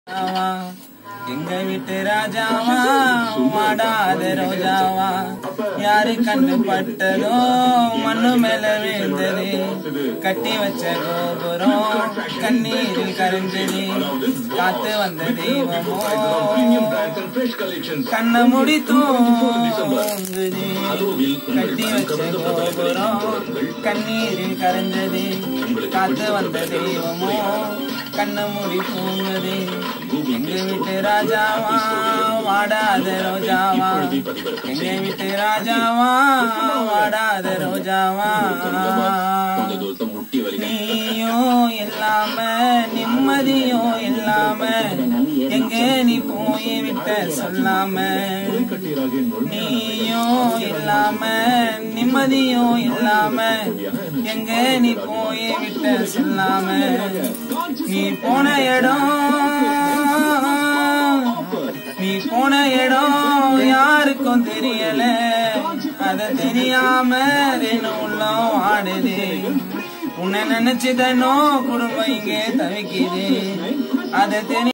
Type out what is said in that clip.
ராஜாவா எங்க வீட்டு ராஜாவா வாடாத ரோஜாவா யாரு கண்ணு பட்டதோ மண்ணு மேல விழுந்தது கட்டி வச்ச கோபுரம் கண்ணீரில் கரைஞ்சது காத்து வந்த தெய்வமோ கண்ண முடி தூங்குது கட்டி வச்ச கோபுரம் கண்ணீரில் கரைஞ்சது காத்து வந்த தெய்வமோ கண்ண மூடி தூங்குது எங்க வீட்டு ராஜாவா வாடாத ரோஜாவா எங்க வீட்டு ராஜாவா வாடாத ரோஜாவா நீயோ இல்லாம நிம்மதியோ இல்லாம எங்க நீ போய் விட்ட சொல்லாம நீயோ இல்லாம நிம்மதியோ இல்லாம எங்க நீ போய் விட்ட சொல்லாம நீ போன இடம் நீ போன இடம் யாருக்கும் தெரியல அத தெரியாம ரெண்டு உள்ளம் ஆடுது உன்னை நினைச்சுதனோ குடும்பம் இங்கே தவிக்குது அத தெரி